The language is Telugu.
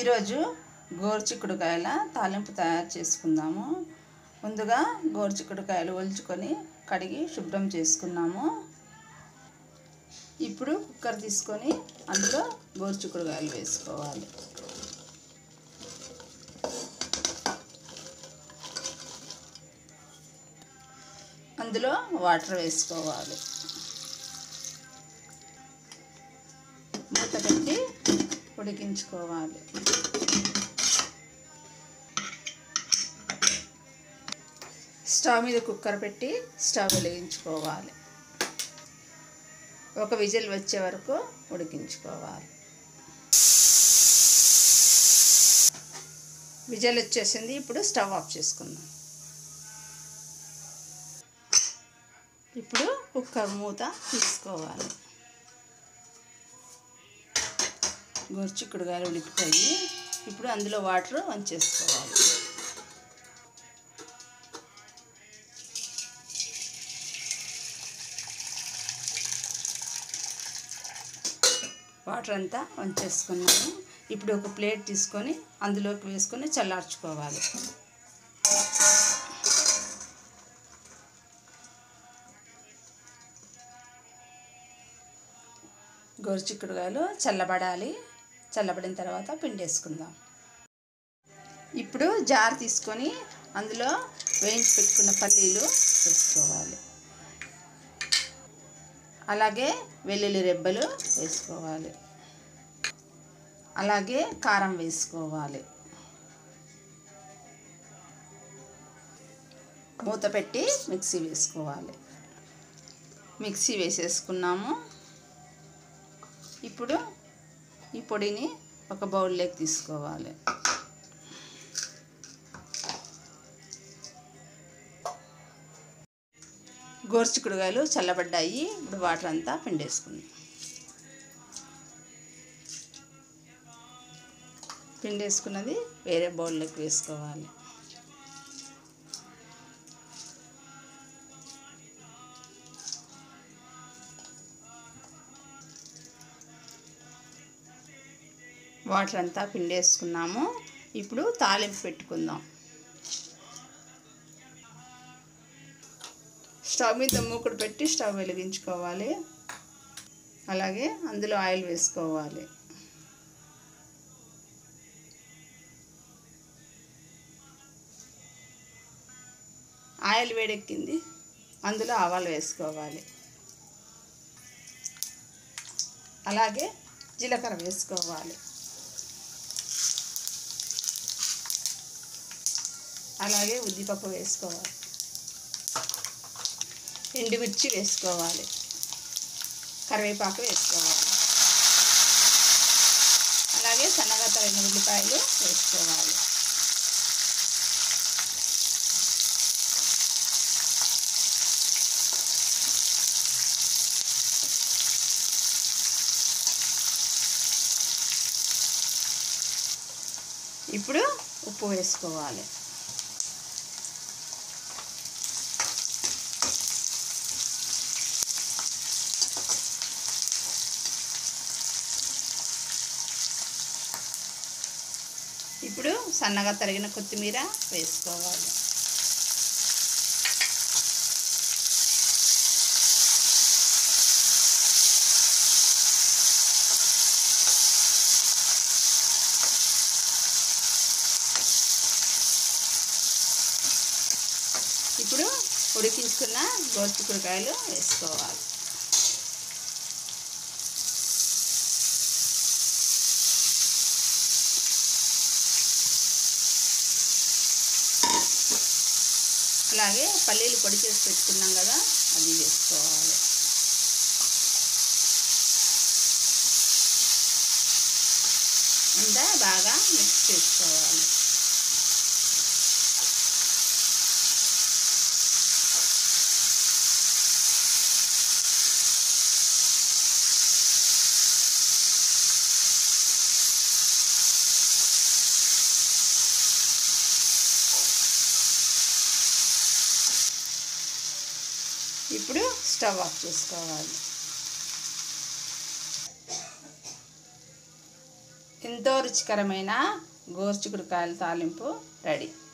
ఈరోజు గోరుచిక్కుడుకాయల తాలింపు తయారు చేసుకుందాము ముందుగా గోరుచిక్కుడుకాయలు ఒలుచుకొని కడిగి శుభ్రం చేసుకున్నాము ఇప్పుడు కుక్కర్ తీసుకొని అందులో గోరుచిక్కుడుకాయలు వేసుకోవాలి అందులో వాటర్ వేసుకోవాలి మూత పెట్టి ఉడికించుకోవాలి స్టవ్ మీద కుక్కర్ పెట్టి స్టవ్ వెలిగించుకోవాలి ఒక విజిల్ వచ్చే వరకు ఉడికించుకోవాలి విజిల్ వచ్చేసింది ఇప్పుడు స్టవ్ ఆఫ్ చేసుకుందాం ఇప్పుడు కుక్కర్ మూత తీసుకోవాలి గోరుచిక్కుడుగాయలు ఉడికిపోయి ఇప్పుడు అందులో వాటర్ వంచేసుకోవాలి వాటర్ అంతా వంచేసుకున్నాము ఇప్పుడు ఒక ప్లేట్ తీసుకొని అందులోకి వేసుకొని చల్లార్చుకోవాలి గోరుచిక్కుడుగాయలు చల్లబడాలి చల్లబడిన తర్వాత పిండేసుకుందాం ఇప్పుడు జార్ తీసుకొని అందులో వేయించి పెట్టుకున్న పల్లీలు వేసుకోవాలి అలాగే వెల్లుల్లి రెబ్బలు వేసుకోవాలి అలాగే కారం వేసుకోవాలి మూత పెట్టి మిక్సీ వేసుకోవాలి మిక్సీ వేసేసుకున్నాము ఇప్పుడు ఈ పొడిని ఒక బౌల్లోకి తీసుకోవాలి గోరుచిక్కుడుగాయలు చల్లబడ్డాయి ఇప్పుడు వాటర్ అంతా పిండేసుకుందాం పిండేసుకున్నది వేరే బౌల్లోకి వేసుకోవాలి వాటర్ అంతా పిండేసుకున్నాము ఇప్పుడు తాలింపు పెట్టుకుందాం స్టవ్ మీద మూకుడు పెట్టి స్టవ్ వెలిగించుకోవాలి అలాగే అందులో ఆయిల్ వేసుకోవాలి ఆయిల్ వేడెక్కింది అందులో ఆవాలు వేసుకోవాలి అలాగే జీలకర్ర వేసుకోవాలి అలాగే ఉద్దిపప్పు వేసుకోవాలి ఎండుమిర్చి వేసుకోవాలి కరివేపాకు వేసుకోవాలి అలాగే సన్నగా తరిగిన ఉల్లిపాయలు వేసుకోవాలి ఇప్పుడు ఉప్పు వేసుకోవాలి ఇప్పుడు సన్నగా తరిగిన కొత్తిమీర వేసుకోవాలి ఇప్పుడు ఉడికించుకున్న గోరుచిక్కుడుకాయలు వేసుకోవాలి అలాగే పల్లీలు పొడి చేసి పెట్టుకున్నాం కదా అది వేసుకోవాలి అంతా బాగా మిక్స్ చేసుకోవాలి ఇప్పుడు స్టవ్ ఆఫ్ చేసుకోవాలి ఎంతో రుచికరమైన గోరుచిక్కుడుకాయల తాలింపు రెడీ